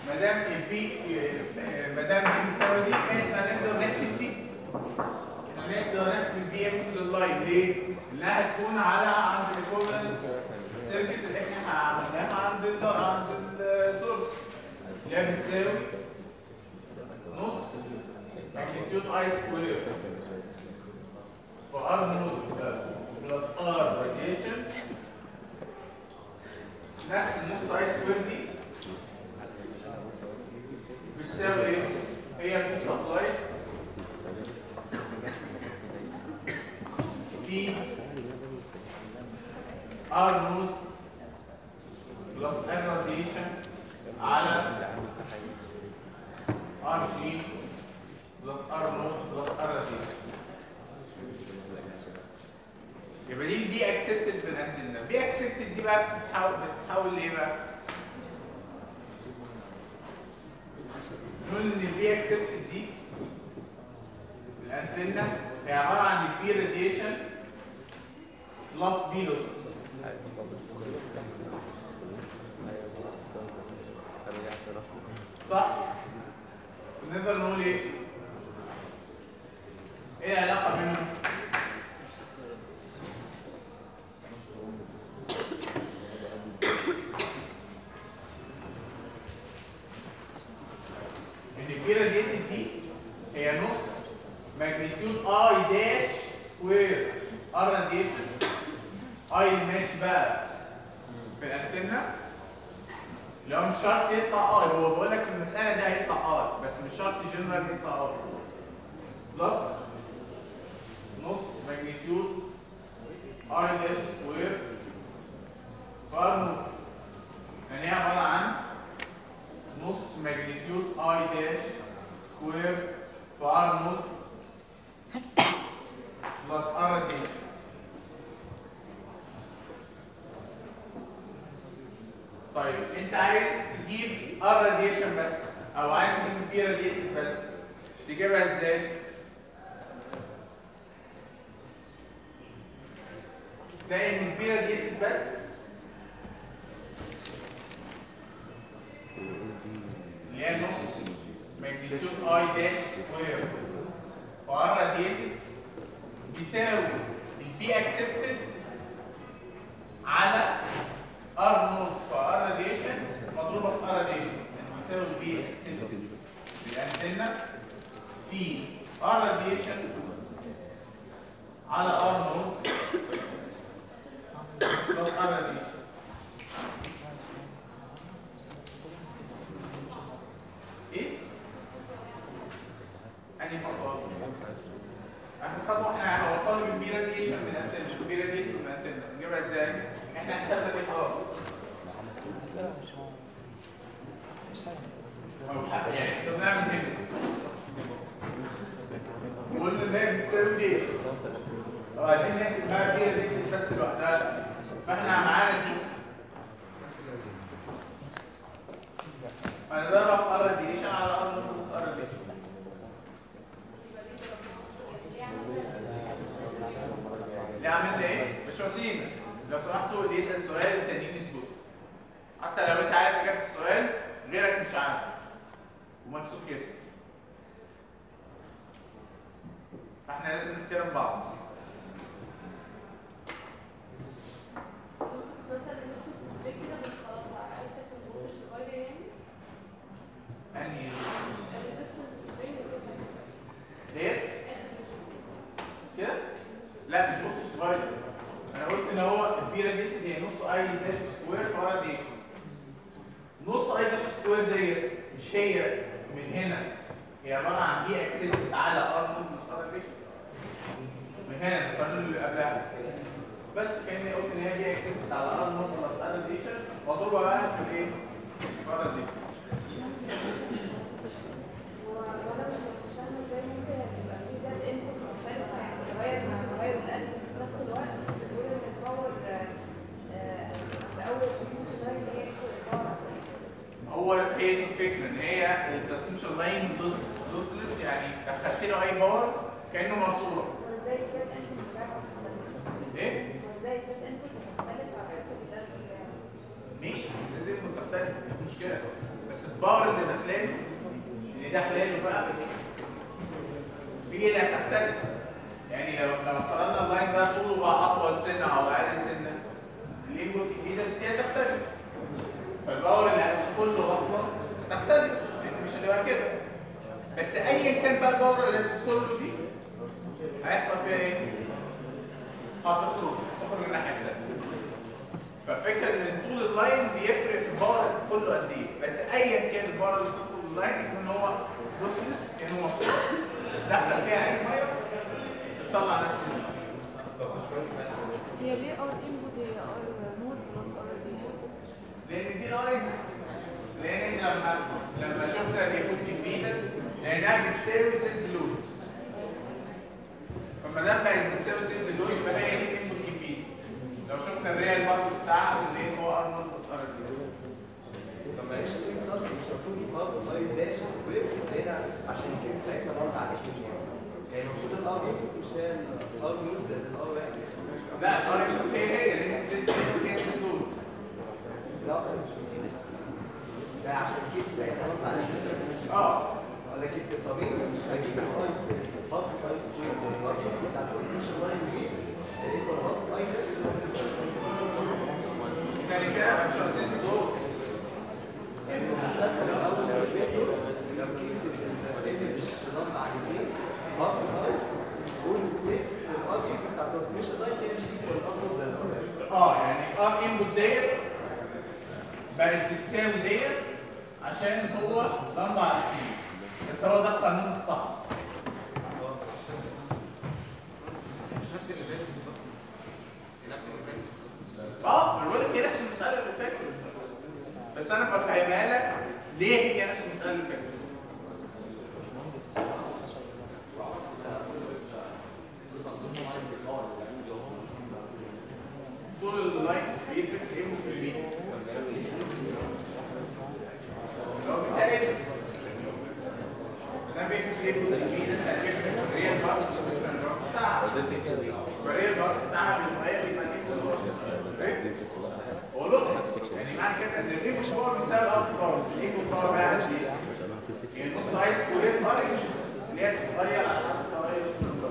ما دام البي ما دام دي بتساوي دي احنا نقدر نحسب دي احنا نقدر نحسب بي ام لللاين ليه؟ لانها هتكون على عند الايكوفالنت سيركت اللي احنا عملناها عند ال عند السورس اللي هي بتساوي نص ماجنتيود اي سكوير فار نود بلس ار راديشن نفس النص اي سكوير دي بتساوي ايه؟ هي بي سبلاي في ار نود بلس ار راديشن على ار جي بلس ار نود بلس ار راديشن يبقى دي البي اكسبتد بالانتنا بي اكسبتد دي بقى بتتحول بتتحول لايه بقى؟ نقول ان البي اكسبتد دي الانتنا هي عباره عن البي راديشن بلس بي لوس صح؟ نقدر نقول ايه؟ ايه العلاقه بينهم؟ ان البي راديتد دي هي نص ماجنتيود اي داش سكوير ار راديشن اي اللي ماشي بقى في الانتنه لو مش شرط يطلع ار هو بقول لك في المساله ده هيطلع ار بس مش شرط جنرال يطلع ار بلس نص ماجنتيود اي داش سكوير فار نوت يعني هي عباره عن نص ماجنتيود اي داش سكوير في ار نوت بلس ار راديشن طيب انت عايز تجيب ار راديشن بس او عايز تجيب بي راديتد بس تجيبها ازاي؟ تلاقي ان البي راديتد بس اللي هي نص ماجنتيود اي داش سكوير فار راديتد بيساوي البي اكسبتد على ار نوت فار راديشن مضروبه في ار راديشن يعني بيساوي البي اكسبتد بالانتنه في ار راديشن على ار نوت بلس ار راديشن ايه؟ انهي خطوه؟ اخر خطوه احنا هو طالب البي راديشن من الانتنه البي راديشن من الانتنه نجيبها ازاي؟ احنا حسبنا دي خلاص أو حتى يعني حسبناها من هنا وقلنا ان هي بتساوي دي طب عايزين نحسب بقى البي راديشن بس لوحدها فاحنا معانا دي هنضرب في ار راديشن على ار ناقص ار راديشن اللي عملنا ايه؟ مش وسيله لو سمحتوا اللي يسال سؤال التانيين يسكتوا حتى لو انت عارف اجابه السؤال غيرك مش عارف ومكسوف يسال فاحنا لازم نحترم بعض انهي زيت كده؟ لا مش فولت صغير انا قلت ان هو البيرة دي هي نص اي داش سكوير فرا دي نص اي داش سكوير ديت مش هي من هنا هي عباره عن بي اكسنت على ار نوت بلس ار ديش من هنا القانون اللي قبلها بس كاني قلت ان هي بي اكسنت على ار نوت بلس ار ديش مضروبه بقى في الايه؟ في ار ديش هو هي دي الفكره ان هي الترانسميشن لاين لوسلس يعني دخلت له اي باور كانه ماسوره ايه؟ ماشي زد انبوت تختلف مش مشكله بس الباور اللي داخلاله اللي داخلاله بقى هي اللي هتختلف يعني لو لو افترضنا اللاين ده طوله بقى اطول سنه او اقل سنه الانبوت امبيدنس دي هتختلف فالباور اللي هتدخل له اصلا هتختلف لان مش هتبقى كده بس ايا كان بقى الباور اللي هتدخل له دي هيحصل فيها ايه؟ هتخرج تخرج الناحيه الثانيه فالفكره ان طول اللاين بيفرق في الباور اللي هتدخل له قد ايه بس ايا كان الباور اللي بتدخل اللاين يكون هو لوسلس كانه مصروف دخل فيها اي ميه تطلع نفس الميه هي ليه ار انبوت هي ار نود بلس ار راديشن لان دي اي لان احنا لما لما شفنا الانبوت امبيدنس لانها بتساوي سيلف لود فما دام بقت بتساوي سيلف لود يبقى هي دي الانبوت امبيدنس لو شفنا الريال برضه بتاعها اللي هو ار نوت بلس ار طب معلش في صرف مش المفروض يبقى اي داش سكوير هنا عشان الكيس بتاعتها برضه عليك مشكله يعني المفروض الار انبوت مش هي الار نود زائد الار واحد لا الار انبوت هي هي لان السيلف هي سيلف لود لا ده عشان الكيس بتاعتها برضه عليك اه لكن في الطبيعي مش هجيب الاي هاف اي سكوير الار انبوت على البوزيشن لاين دي ايكوال هاف اي داش تاني كده مش عايزين الصوت بس الاول سيرفيتور لو كيس الايمج ضغط عايزين هاف اي كل سكوير الار كيس بتاع الترانسميشن لاين هي مش ايكوال ار زي الار اه يعني ار انبوت ديت بقت بتساوي ديت عشان هو لمبه على الكيلو بس هو ده القانون الصح مش نفس اللي فات بالظبط نفس اللي فات بالظبط اه انا بقول لك هي نفس المساله اللي فاتت بس انا بفهمها لك ليه هي نفس المساله اللي فاتت طول اللاين بيفرق في ايه وفي البيت لو بالتالي ده بيفرق في ايه وفي البيت ده بيفرق في الريال بارت بتاعها الريال بارت بتاعها بالميه بيبقى دي هو لوسلس يعني معنى كده ان الايكو باور بيساوي الاوت باور بس الايكو باور بقى قد ايه؟ يعني نص اي سكوير فرق اللي هي بتتغير عشان تغير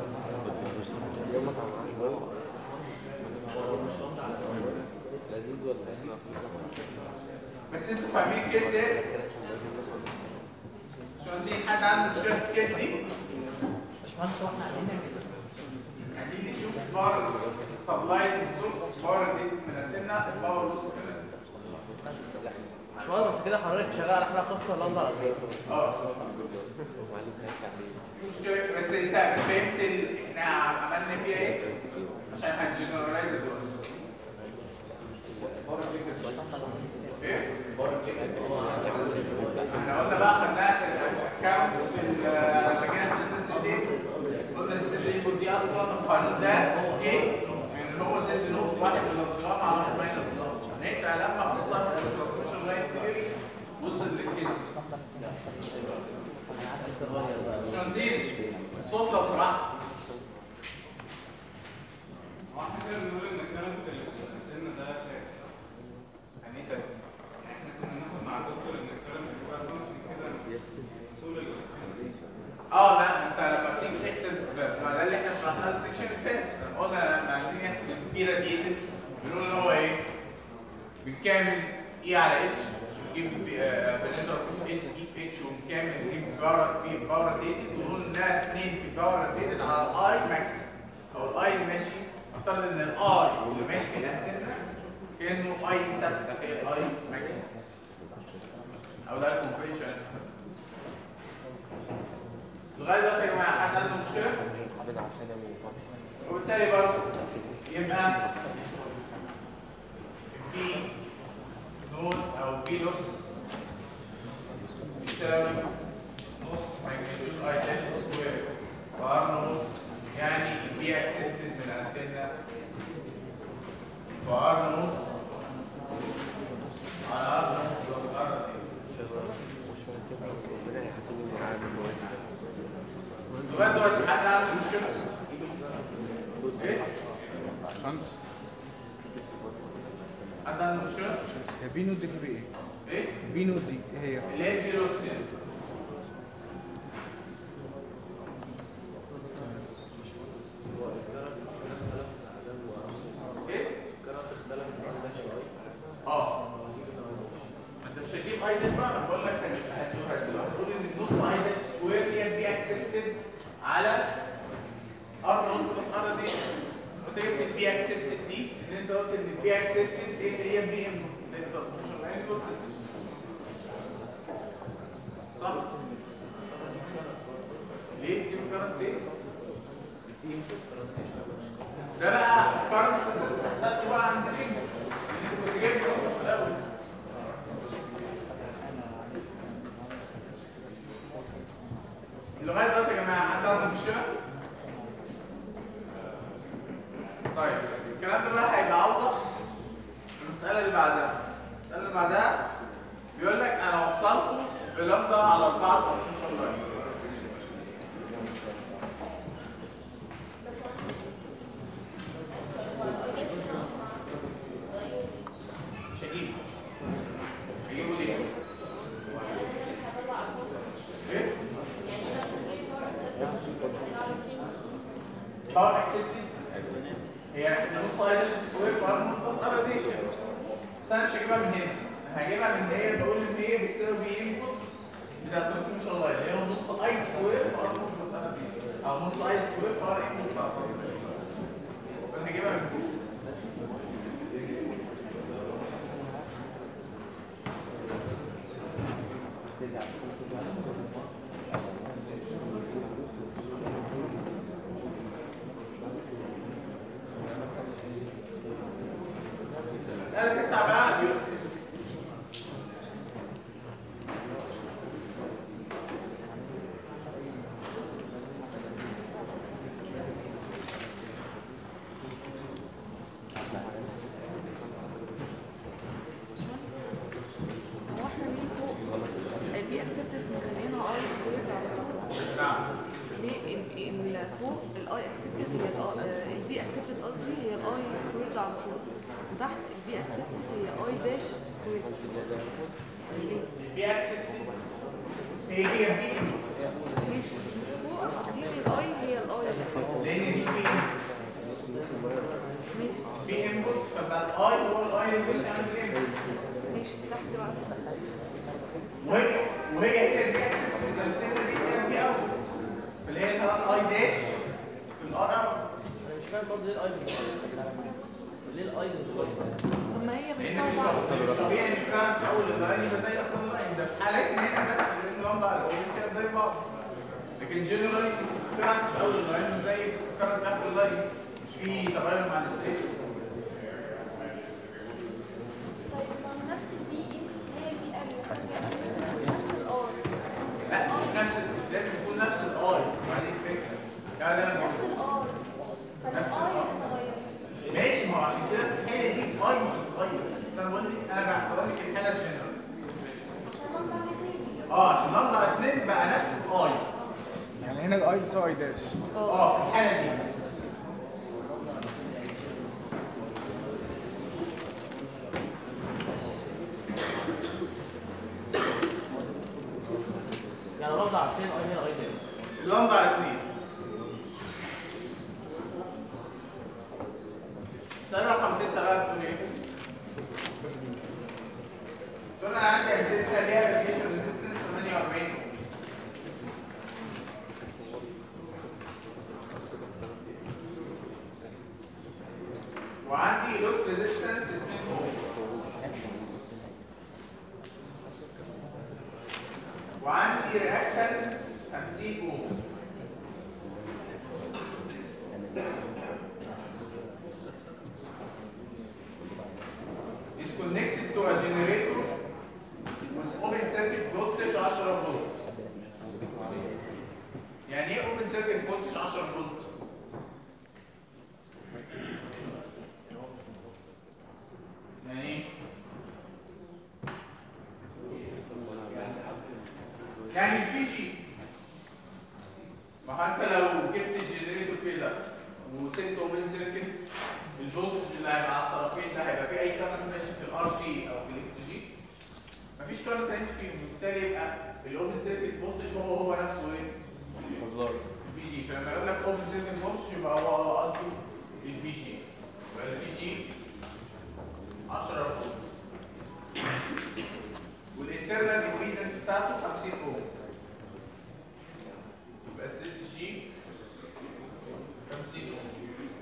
بس انتوا فاهمين الكيس ده؟ شو عايزين حد عنده مشكله في الكيس دي؟ باشمهندس هو احنا عايزين نعمل ايه؟ عايزين نشوف باور سبلاي سورس باور دي من عندنا الباور لوس كمان بس لا باشمهندس بس كده حضرتك شغال على حاجه خاصه لندن على طول اه في مشكله بس انت فهمت ال- احنا عملنا فيها ايه؟ عشان هنجنرالايز دلوقتي ايه؟ احنا قلنا بقى خدناها في الاكونت في ال- لما جينا نسد السدين قلنا ان السد ايكوال دي اصلا القانون ده ايه؟ ان هو زد نوت واحد بلس جرام على واحد ماينس جرام يعني انت لما اختصرت الترانسميشن لاين ثيوري وصل للكيس مش هنسيب الصوت لو سمحت هو احنا كده بنقول ان الكلام اللي بيتنا ده فات يعني ايه سبب؟ احنا كنا بناخد مع الدكتور ان الكلام اللي هو فانكشن كده اصول ال اه لا انت لما بتيجي تحسب ما ده اللي احنا شرحناه السكشن اللي فات لما قلنا لما عايزين نحسب الكبيره دي بنقول ان هو ايه؟ بنكامل اي على اتش نجيب آه، بنضرب في اي في اتش ونكامل نجيب باور في باور ديتد ونقول انها 2 في باور ديتد على الاي ماكسيمم او الاي اللي ماشي افترض ان الاي اللي ماشي في الانتنه كانه اي ثابته هي الاي ماكسيمم او ده الكونفنشن لغايه دلوقتي يا جماعه حد عنده مشكله؟ وبالتالي برضه يبقى بي نود او بي نص يساوي نص ماجنتيود اي داش سكوير وار نود يعني بي اكسبتد من انتنا وار نود على ار نود بلس ار لغايه دلوقتي حد عنده مشكله؟ ايه؟ حد عنده مشكله؟ هي بي نوت دي كده ايه؟ ايه؟ بي نوت دي ايه هي؟ اللي هي الفيلوسيتي ايه؟ اه انت مش هتجيب اي داش بقى انا بقول لك هتقول ان النص اي داش سكوير هي بي اكسبتد على ار نوت بلس ار دي وانت جبت البي اكسبتد دي ان انت قلت ان البي اكسبتد ايه هي بي ام اللي انت مش لاين كوستس صح؟ ليه؟ دي كارنت ليه؟ ده بقى كارنت كنت حسبته بقى عند الحين اللي كنت جايبه اصلا في الاول لغايه دلوقتي يا جماعه حد عنده مشكله؟ طيب الكلام ده بقى هيبقى اوضح في المساله اللي بعدها المساله اللي بعدها بيقول لك انا وصلته بلمبدا على 4 في اصل الله مش هجيبه هجيبه ليه؟ ايه؟ باور اكسبتد هي نص ايدج سكوير في ار بلس ار راديشن بس انا مش هجيبها من هنا انا هجيبها من هي بقول ان هي بتساوي بي انبوت بتاع الترانسميشن ان شاء الله اللي هو نص اي سكوير في ار بلس ار راديشن او نص اي سكوير في ار انبوت بتاع الترانسميشن فانا هجيبها من فوق مسألة تسعة بقى بيقول هو احنا ليه فوق البي اكسبتد مخلينها اي سكوير على طول نعم ليه ال- ال- فوق الاي اكسبتد هي البي اكسبتد قصدي هي الاي سكوير على طول وتحت البي اكسبتد هي اي داش سكوير بي اكسبتد هي هي بي انبوت ماشي مش فوق دي الاي هي الاي لان دي بي انبوت ماشي بي انبوت فبقى الاي هو الاي اللي بيساوي الانبوت ماشي تحت بقى وهي وهي هي البي اكسبتد اللي هتبقى دي هي البي اوت فاللي هي الاي داش في الار اوت انا مش فاهم برضه ليه الاي ليه الاي طب ما هي لان مش بتساوي بعض طبيعي- مش طبيعي ان الكارنت في اول اللاين يبقى زي اخر اللاين ده في حالاتنا هنا بس لان اللمبه على الاول كده زي بعض لكن جنرالي الكارنت في اول اللاين زي الكارنت في اخر اللاين مش في تغير مع الستريس طيب بس نفس البي هي البي ال نفس الار لا مش نفس مش لازم يكون نفس الاي يعني الفكره يعني انا نفس الار نفس فالاي الار. اتغير ماشي ما هو عشان كده في الحاله دي الاي مش هتتغير بس انا بقول لك انا بعتبر لك الحاله الجنرال عشان نطلع الاثنين اه عشان نمبر اتنين بقى نفس الاي يعني هنا الاي بتساوي اي داش اه في الحاله دي يعني لو عارفين اي هنا اي داش لمبة على اتنين سؤال رقم تسعة بقى بتقول ايه؟ بتقول انا عندي انتنة ليها راديشن ريزيستنس 48 وعندي لوس ريزيستنس 2 اوم وعندي رياكتنس 50 اوم is connected to a generator with open circuit voltage 10 فولت يعني ايه open circuit voltage 10 فولت يعني ايه يعني في شيء ما هو انت لو جبت الجنريتور كده وسبت اوبن سيركت الفولتج اللي هيبقى على الطرفين ده هيبقى فيه اي كارنت ماشي في الار جي او في الاكس جي مفيش كارنت هيمشي فيهم وبالتالي يبقى الاوبن سيركت فولتج هو هو نفسه ايه؟ الفي جي فلما يقول لك اوبن سيركت فولتج يبقى هو هو قصده الفي جي يبقى الفي جي 10 فولت والانترنال امبيدنس بتاعته 50 اوم يبقى الزد جي 50 اوم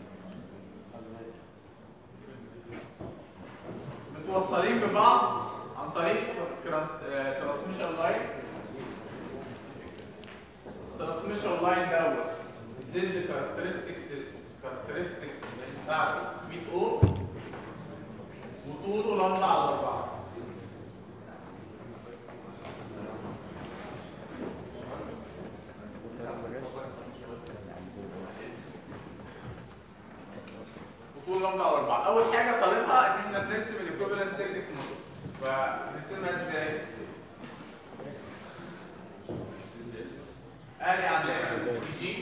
متوصلين ببعض عن طريق ترانسميشن لاين الترانسميشن لاين دوت زد كاركترستيك كاركترستيك بتاعته 100 اوم وطوله لمبه على اربعه وطول لمبه على اربعه اول حاجه طالبها ان احنا بنرسم الايكوفالنت سيركت مود فنرسمها ازاي؟ ادي عندنا في جي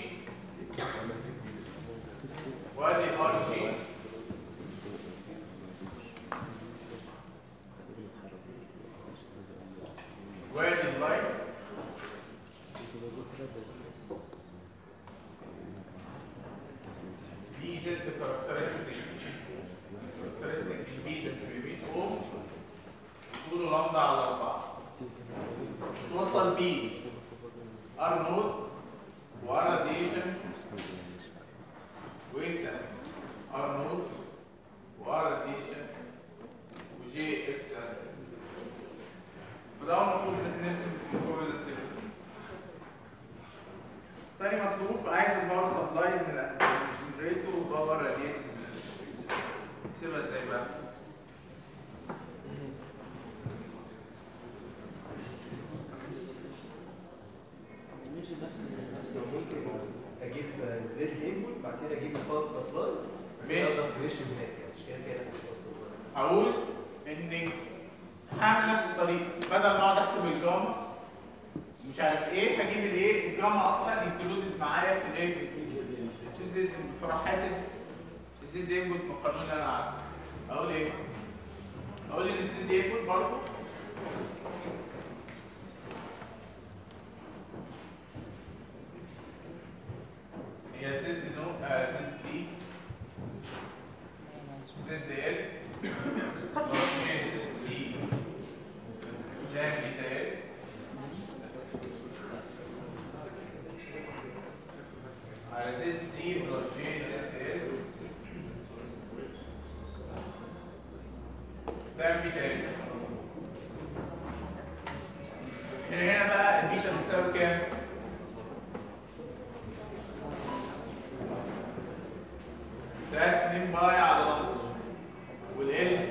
وادي ار جي وادي اللاين دي زد كاركترستيك كاركترستيك امبيدنس ب 100 اوم طوله لمبه على اربعه توصل بيه ار نود وار راديشن واكس ام ار نود وار راديشن وجي اكس ام فده المفروض ان احنا نرسم الكوفالنت سيركت تاني مطلوب عايز الباور سبلاي من الجنريتور وباور راديتور سيبها ازاي بقى؟ ممكن اجيب زد انبوت بعد كده اجيب الباور سبلاي ماشي. اقدر في وش هناك يعني مش كده كده نفس الباور سبلاي هقول ان هعمل نفس الطريقه بدل ما اقعد احسب الجاما مش عارف ايه هجيب الايه الجاما اصلا انكلودد معايا في الايه في الزد فراح حاسب الزد انبوت من القانون اللي انا عارفه اقول ايه؟ اقول ان الزد انبوت برضه هي زد نو آه زد سي زد ال بلس زد سي جام مثال على زد سي بلس جي زد ال ده مثال هنا هنا بقى البيتا بتساوي كام؟ ده 2 باي على لمبة والال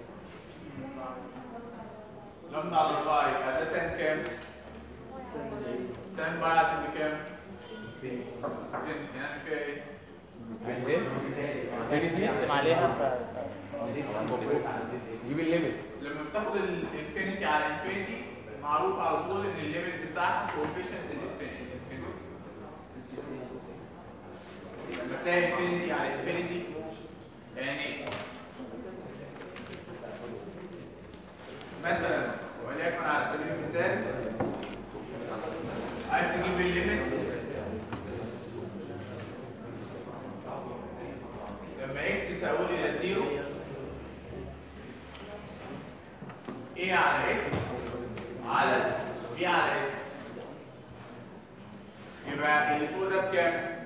لمبة على 4 يبقى ده تان كام؟ تان باي على بكام؟ 200 يعني فيها ايه؟ تيجي تقسم عليها ف جيب الليمت لما بتاخد الانفينيتي على انفينيتي معروف على طول ان الليميت بتاعها كوفيشنس الانفينيتي لما تلاقي انفينيتي على انفينيتي يعني مثلا وليكن على سبيل المثال عايز تجيب الليميت لما اكس تقول الى زيرو ايه على اكس على بي على اكس يبقى اللي فوق ده بكام؟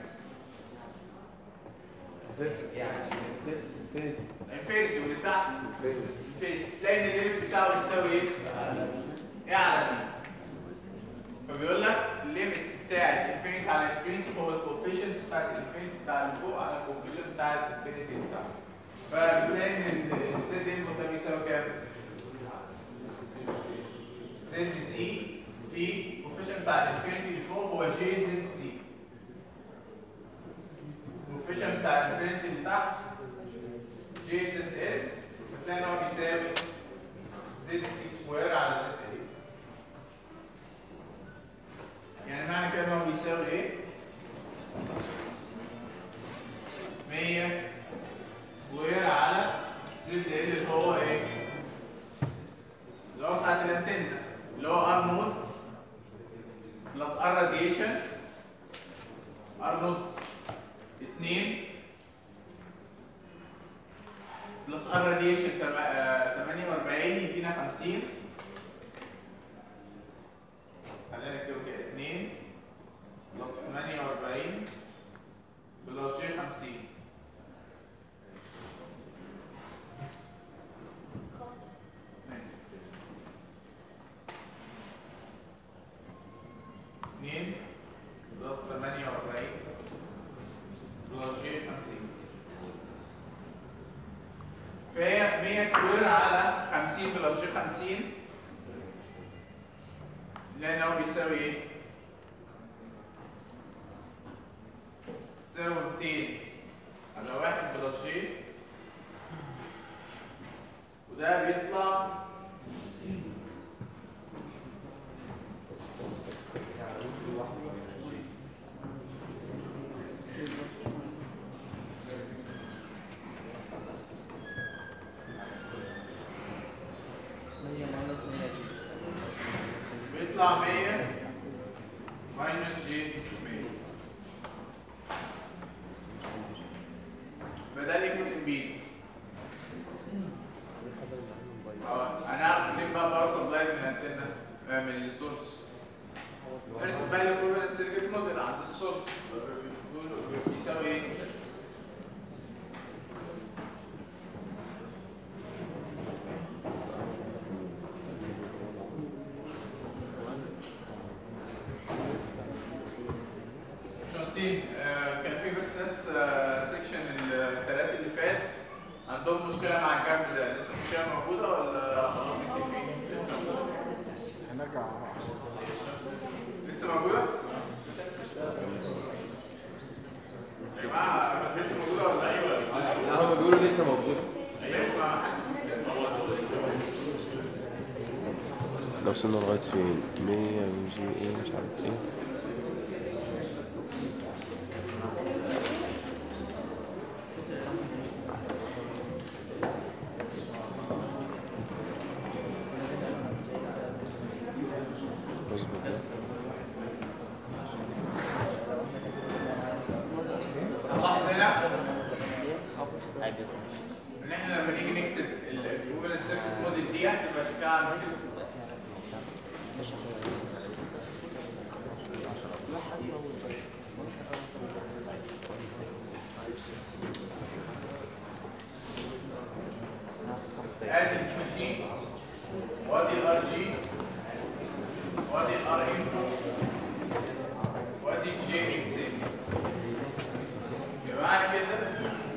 انفينيتي واللي تحت انفينيتي تلاقي ان الليميت بتاعه بيساوي ايه؟ ايه على بي فبيقول لك الليميتس بتاعت انفينيتي على انفينيتي هو الكوفيشنس بتاعت الانفينيتي بتاع اللي فوق على الكوفيشن بتاع الانفينيتي اللي تحت فبتلاقي ان الزد انبوت ده بيساوي كام؟ زد سي في الكوفيشن بتاع الانفينيتي اللي فوق هو جي زد سي الكوفيشن بتاع الانفينيتي اللي تحت جي زد ال فتلاقي ان هو بيساوي زد سي سكوير على زد ال يعني معنى كده ان هو بيساوي ايه؟ 100 سكوير على زد ال اللي هو ايه؟ اللي هو بتاعت الانتنه ار راديشن ار نوت 2 بلس ار راديشن 48 يدينا 50 خلينا نكتبه كده 2 بلس 48 بلس جي 50 2 بلس 48 بلس جي 50 فهي 100 سكوير على 50 بلس جي 50 لان هو بيساوي ايه؟ تساوي 200 على 1 بلس جي وده بيطلع مية ماينس مية دي بيطلع 100 ماينس جي 100 فده ليكويد امبيدنس اه هنعرف منين بقى باور سبلاي من الانتنه آه، من السورس نرسم بقى الايكويفالنت سيركت موديل عند السورس بيقول- بيساوي ايه؟ شمسين آه، كان في بس ناس سيكشن الثلاث اللي فات عندهم مشكلة مع الجنب ده لسه المشكلة موجودة ولا خلاص متفقين؟ لسه موجودة؟ هنرجع لسه موجودة؟ يا جماعة لسه موجودة ولا ايه ولا لا هم بيقولوا لسه موجودة ليش ما حدش لو وصلنا لغاية فين؟ 100 وجي ايه مش عارف ايه اظبط ده نلاحظ هنا ان احنا لما نيجي نكتب الايكوفالنت سيركت موديل دي هتبقى شكلها عامل كده ادي الكيو جي وادي الار جي وادي الار انبوت وادي الجي اكس بمعنى كده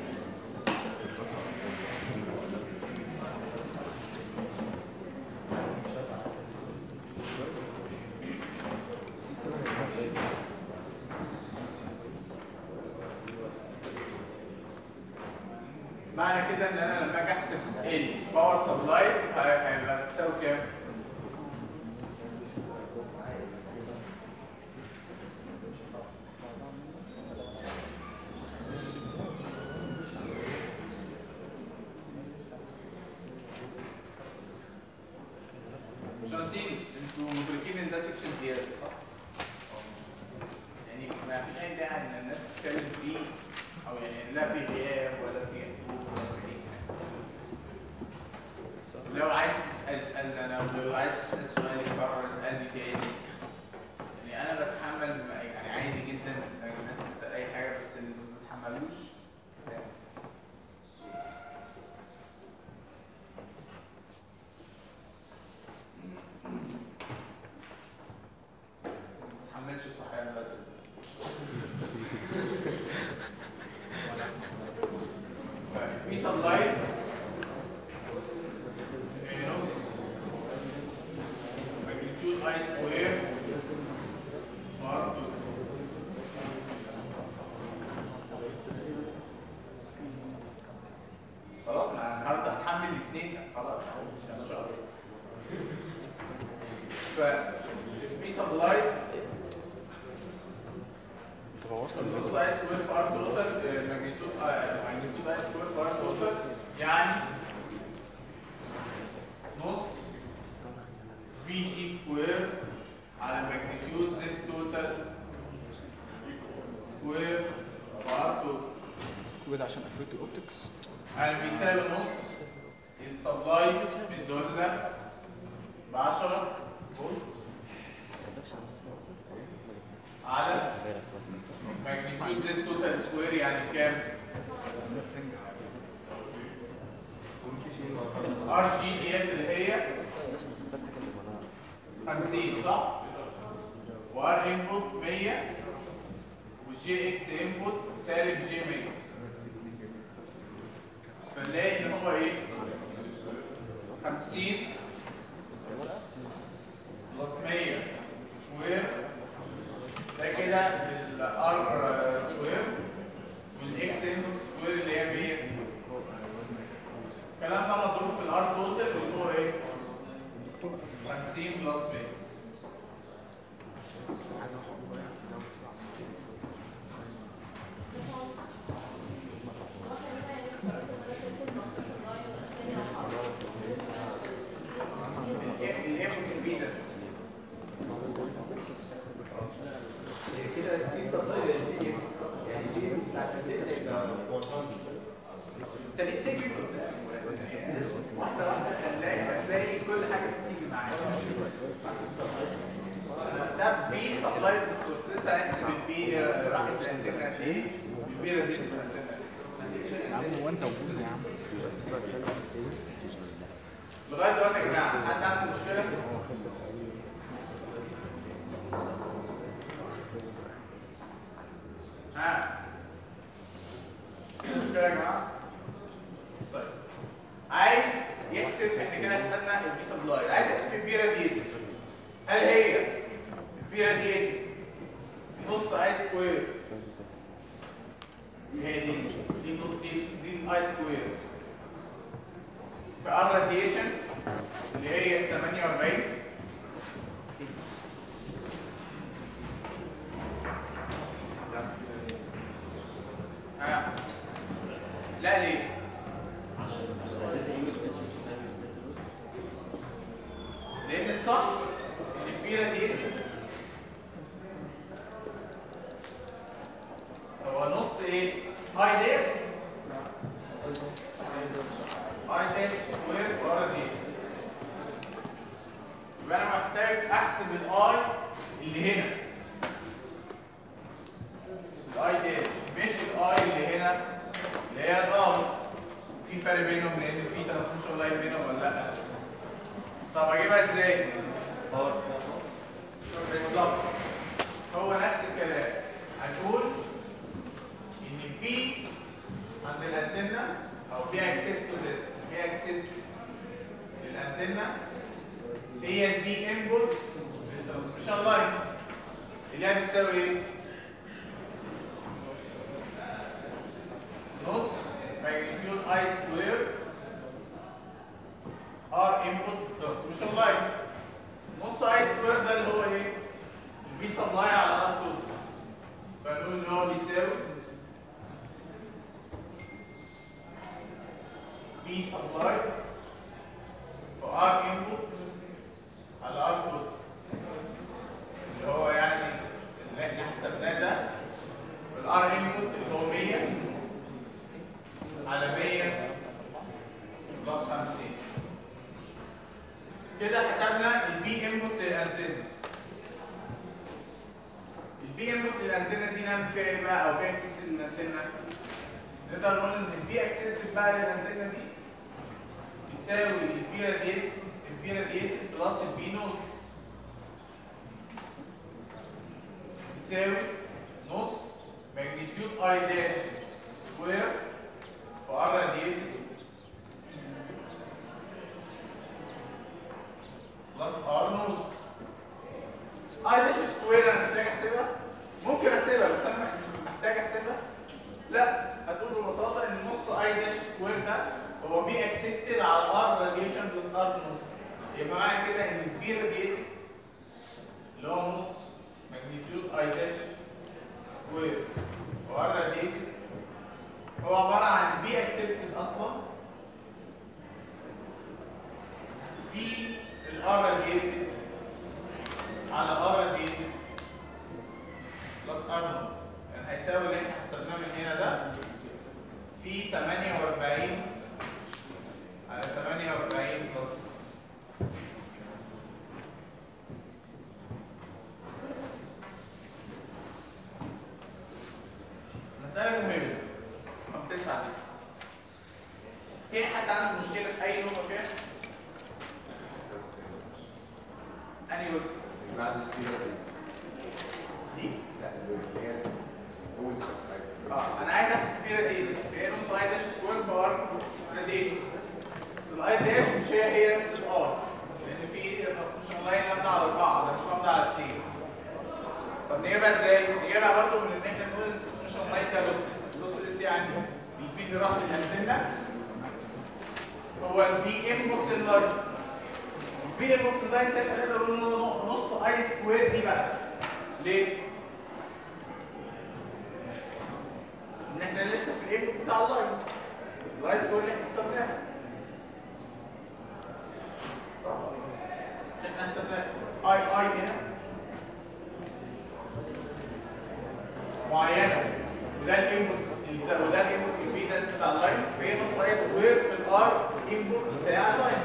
معنى كده ان انا لما اجي احسب الباور سبلاي هيبقى بتساوي كام؟ مش ناسين انتوا مدركين ان ده سكشن زياده صح؟ يعني ما فيش اي داعي ان الناس تتكلم فيه او يعني لا في غياب ولا في حضور ولا في اي حاجه لو عايز تسال اسالني انا ولو عايز تسال سؤال يكرر اسالني تاني يعني انا بتحمل يعني عادي جدا ان الناس تسال اي حاجه بس اللي ما بتحملوش لا. ما تحملش صحيان بدري في سبلاي نص magnitude i square r2 خلاص انا النهارده هنحمل الاثنين خلاص اهو مش ان شاء الله ف في سبلاي نص اي سكوير في ار توتال ماجنتيود ماجنتيود اي سكوير في ار توتال يعني نص في جي سكوير على ماجنتيود زد توتال سكوير ار توتال وده عشان افريت الاوبتكس يعني بيساوي نص السبلاي من دول ده ب 10 فولت على ماجنتيود زد توتال سكوير يعني بكام؟ ار جي ديت اللي هي 50 صح؟ وار انبوت 100 والجي اكس انبوت سالب جي 100 فنلاقي ان هو ايه 50 بلس 100 سكوير ده كده الار سكوير والاكس انبوت سكوير اللي هي 100 سكوير الكلام ده مضروب في الار توتال اللي هو ايه 50 بلس 100 الانبوت امبيدنس كده دي سبلاي دي اكس يعني دي اكس بتاعت الليل هيبقى 100 بس انت ليه تجري قدام واحده واحده هنلاقي هتلاقي كل حاجه بتيجي معاك ده بي سبلاي بالسورس لسه هنحسب البي راحت الانترنت ايه البي دي يا عم هو انت وجود يا عم لغايه دلوقتي يا جماعه حد عنده مشكله؟ ها في مشكله يا جماعه؟ طيب عايز يحسب احنا كده حسبنا البي سبلاي عايز يحسب البي راديتد هل هي البي راديتد نص اي سكوير هي دي دي دي دي الاي سكوير في ار راديشن اللي هي 48 ها لا ليه؟ لان الصح ان البيره دي هو نص ايه؟ اي ديت اي داش سكوير في ار دي يبقى انا محتاج احسب الاي اللي هنا الاي داش مش الاي اللي هنا اللي هي الار في فرق بينهم لان في ترانسميشن لاين بينهم ولا لا طب اجيبها ازاي؟ بالظبط هو نفس الكلام هتقول ان البي عند الانتنه او بي اكسبت بي اكسبت للانتنه هي البي انبوت للترانسميشن لاين اللي هي بتساوي ايه؟ نص ماجنتيود اي سكوير ار انبوت ترانسميشن لاين نص اي سكوير ده اللي هو ايه؟ البي سبلاي على ار توتال فنقول ان هو بيساوي بي سبلاي في ار انبوت على ار توتال اللي هو يعني اللي احنا حسبناه ده الار انبوت اللي هو 100 على 100 بلس 50 كده حسبنا البي انبوت للانتنه البي انبوت للانتنه دي نعمل فيها ايه بقى او بي اكسبت للانتنه نقدر نقول ان البي اكسبت بقى للانتنه دي بتساوي البي راديت البي راديت بلس البي نوت بتساوي نص ماجنتيود اي داش سكوير في ار راديت بلس ار نوت اي داش سكوير انا محتاج احسبها ممكن احسبها بس انا محتاج احسبها لا هتقول ببساطه ان نص اي داش سكوير ده هو بي اكسبتد على ار راديشن بلس ار نوت يبقى معنى كده ان البي راديتد اللي هو نص ماجنتيود اي داش سكوير وار راديتد هو عباره عن بي اكسبتد اصلا في الار راديتد على ار هيساوي اللي احنا حسبناه من هنا ده في 48 على 48 بلس مسألة مهمة رقم تسعة دي في حد عنده مشكلة في أي نقطة فيها؟ أنهي جزء؟ بعد الكبيرة دي دي؟ لا اللي هي أول حاجة اه انا عايز احسب كبيره دي هي نص اي داش سكوير في ار راديت بس الاي داش مش هي هي نفس الار لان في ترانسميشن لاين لامدا على 4 ده مش لامدا على 2 طب نجيبها ازاي؟ نجيبها برضه من ان احنا نقول الترانسميشن لاين ده لوسلس لوسلس يعني بيبين لرقم الانتنه هو البي انبوت لللاين البي انبوت لللاين ساعتها نقدر نقول نص اي سكوير دي بقى ليه؟ ان احنا لسه في الانبوت بتاع اللاين اللاين سكوير اللي احنا حسبناها صح عشان احنا حسبنا اي اي هنا معينه وده الانبوت ده وده الانبوت امبيدنس بتاع اللاين فهي نص اي سكوير في الار انبوت بتاع اللاين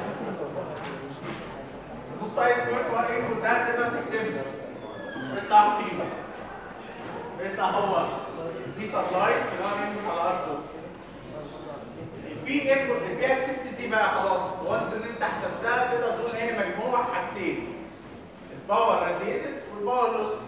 نص اي سكوير في الار انبوت ده تقدر تحسبه يطلع قيمه يطلع هو بي سبلاي في الار انبوت على ار 2 البي انبوت البي اكسبت دي بقى خلاص وانس ان انت حسبتها تقدر تقول هي مجموعه حاجتين الباور راديتد والباور لوس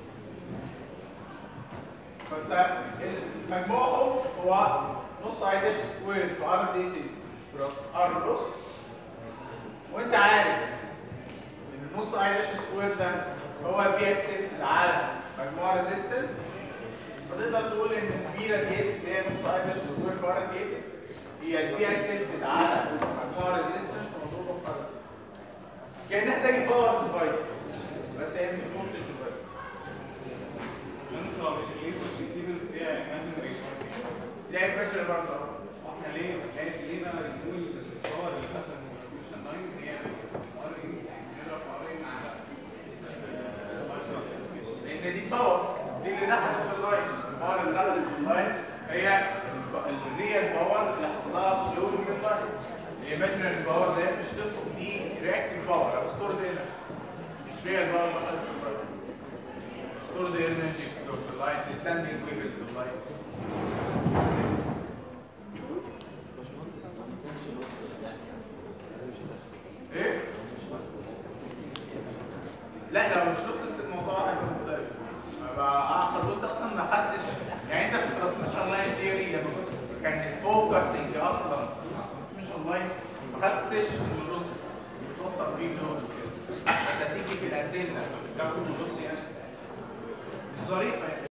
فانت مجموعهم هو نص اي داش سكوير في ار ديتد بلس ار لوس وانت عارف ان نص اي داش سكوير ده هو البي اكسبت على مجموعه ريزيستنس فتقدر تقول ان البي راديتد اللي هي نص اي داش سكوير في ار راديتد هي البي اكسبتد على مجموعه ريزيستنس مضروبه في ار كانها زي باور ديفايدر بس هي مش فولتج ديفايدر باشمهندس هو مش الانبوت امبيدنس هي ايماجينري ده ايماجن برضه احنا ليه ليه ليه بقى نقول الباور اللي حصل من الترانسميشن لاين هي ار ان نضرب ار ان على لان دي باور دي اللي دخلت في اللاين الباور اللي دخلت في اللاين هي الريال باور اللي حصل لها فلو من اللاين الايماجنري باور ده مش تدخل دي رياكتيف باور او ستورد انرجي مش ريال باور دخلت في اللاين ستورد انرجي في اللاين في ستاندنج ويفل في اللاين ايه؟ لا لو مش نص الموضوع هيبقى مختلف اعتقد انت اصلا ما حدش يعني انت في الترانسميشن لاين ثيوري لما كنت كان الفوكسنج اصلا الترانسميشن لاين ما خدتش النص بتوصل بيه زون كده انت تيجي في الانتنه تاخد النص يعني مش ظريفه يعني